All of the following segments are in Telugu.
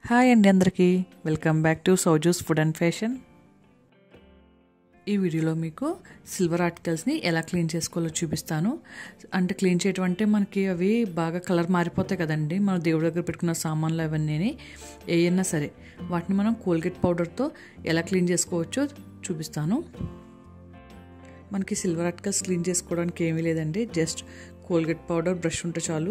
హాయ్ అండి అందరికీ వెల్కమ్ బ్యాక్ టు సౌజూస్ ఫుడ్ అండ్ ఫ్యాషన్ ఈ వీడియోలో మీకు సిల్వర్ ఆర్టికల్స్ని ఎలా క్లీన్ చేసుకోవాలో చూపిస్తాను అంటే క్లీన్ చేయటం అంటే మనకి అవి బాగా కలర్ మారిపోతాయి కదండి మన దేవుడి దగ్గర పెట్టుకున్న సామాన్లు అవన్నీ ఏయన్నా సరే వాటిని మనం కోల్గేట్ పౌడర్తో ఎలా క్లీన్ చేసుకోవచ్చో చూపిస్తాను మనకి సిల్వర్ ఆర్టికల్స్ క్లీన్ చేసుకోవడానికి ఏమీ లేదండి జస్ట్ కోల్గేట్ పౌడర్ బ్రష్ ఉంటే చాలు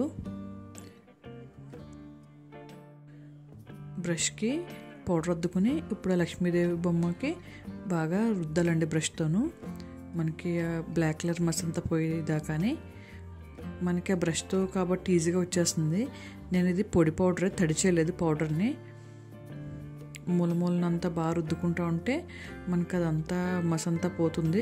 బ్రష్కి పౌడర్ రుద్దుకుని ఇప్పుడు లక్ష్మీదేవి బొమ్మకి బాగా రుద్దాలండి బ్రష్తోను మనకి బ్లాక్ కలర్ మస్ అంతా పోయేదాకాని మనకి ఆ బ్రష్తో కాబట్టి ఈజీగా వచ్చేస్తుంది నేను ఇది పొడి పౌడరే తడి చేయలేదు పౌడర్ని మూల మూలనంతా బాగా రుద్దుకుంటూ ఉంటే మనకి అదంతా మస్ అంతా పోతుంది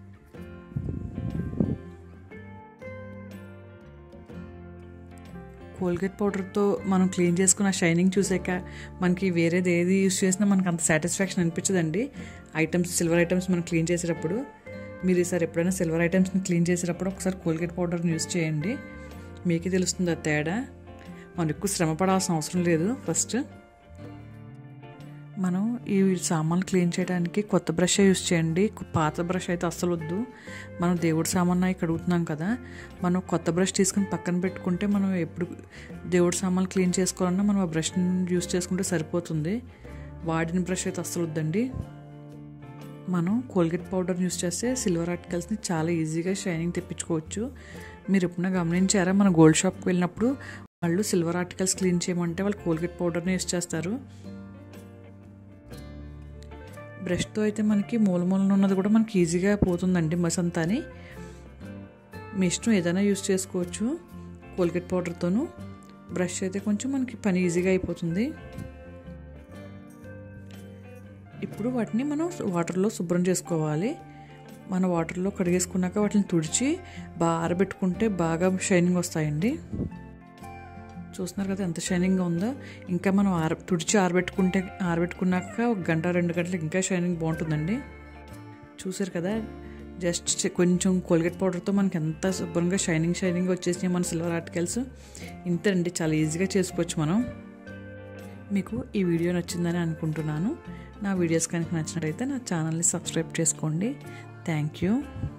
కోల్గేట్ పౌడర్తో మనం క్లీన్ చేసుకున్న షైనింగ్ చూసాక మనకి వేరేది ఏది యూస్ చేసినా మనకు అంత సాటిస్ఫాక్షన్ అనిపించదండి ఐటమ్స్ సిల్వర్ ఐటమ్స్ మనం క్లీన్ చేసేటప్పుడు మీరు ఈసారి ఎప్పుడైనా సిల్వర్ ఐటమ్స్ని క్లీన్ చేసేటప్పుడు ఒకసారి కోల్గేట్ పౌడర్ని యూస్ చేయండి మీకే తెలుస్తుంది ఆ తేడా మనం ఎక్కువ శ్రమ పడాల్సిన అవసరం లేదు ఫస్ట్ మనం ఈ సామాన్లు క్లీన్ చేయడానికి కొత్త బ్రష్ యూస్ చేయండి పాత బ్రష్ అయితే అస్సలు వద్దు మనం దేవుడి సామాన్ అయి కడుగుతున్నాం కదా మనం కొత్త బ్రష్ తీసుకుని పక్కన పెట్టుకుంటే మనం ఎప్పుడు దేవుడి సామాన్లు క్లీన్ చేసుకోవాలన్నా మనం ఆ బ్రష్ని యూస్ చేసుకుంటే సరిపోతుంది వాడిన బ్రష్ అయితే అస్సలు వద్దండి మనం కోల్గేట్ పౌడర్ యూస్ చేస్తే సిల్వర్ ఆర్టికల్స్ని చాలా ఈజీగా షైనింగ్ తెప్పించుకోవచ్చు మీరు ఎప్పుడైనా గమనించారా మన గోల్డ్ షాప్కి వెళ్ళినప్పుడు వాళ్ళు సిల్వర్ ఆర్టికల్స్ క్లీన్ చేయమంటే వాళ్ళు కోల్గేట్ పౌడర్ని యూస్ చేస్తారు బ్రష్తో అయితే మనకి మూల మూలన ఉన్నది కూడా మనకి ఈజీగా పోతుందండి మస్ అంతా అని మీ ఇష్టం ఏదైనా యూస్ చేసుకోవచ్చు కోల్గేట్ పౌడర్తోనూ బ్రష్ అయితే కొంచెం మనకి పని ఈజీగా అయిపోతుంది ఇప్పుడు వాటిని మనం వాటర్లో శుభ్రం చేసుకోవాలి మన వాటర్లో కడిగేసుకున్నాక వాటిని తుడిచి బాగా ఆరబెట్టుకుంటే బాగా షైనింగ్ వస్తాయండి చూస్తున్నారు కదా ఎంత షైనింగ్గా ఉందో ఇంకా మనం ఆర తుడిచి ఆరబెట్టుకుంటే ఆరబెట్టుకున్నాక ఒక గంట రెండు గంటలకు ఇంకా షైనింగ్ బాగుంటుందండి చూసారు కదా జస్ట్ కొంచెం కోల్గేట్ పౌడర్తో మనకి ఎంత శుభ్రంగా షైనింగ్ షైనింగ్ వచ్చేసినాయి మన సిల్వర్ ఆర్టికల్స్ ఇంతేనండి చాలా ఈజీగా చేసుకోవచ్చు మనం మీకు ఈ వీడియో నచ్చిందని అనుకుంటున్నాను నా వీడియోస్ కనుక నచ్చినట్టయితే నా ఛానల్ని సబ్స్క్రైబ్ చేసుకోండి థ్యాంక్ యూ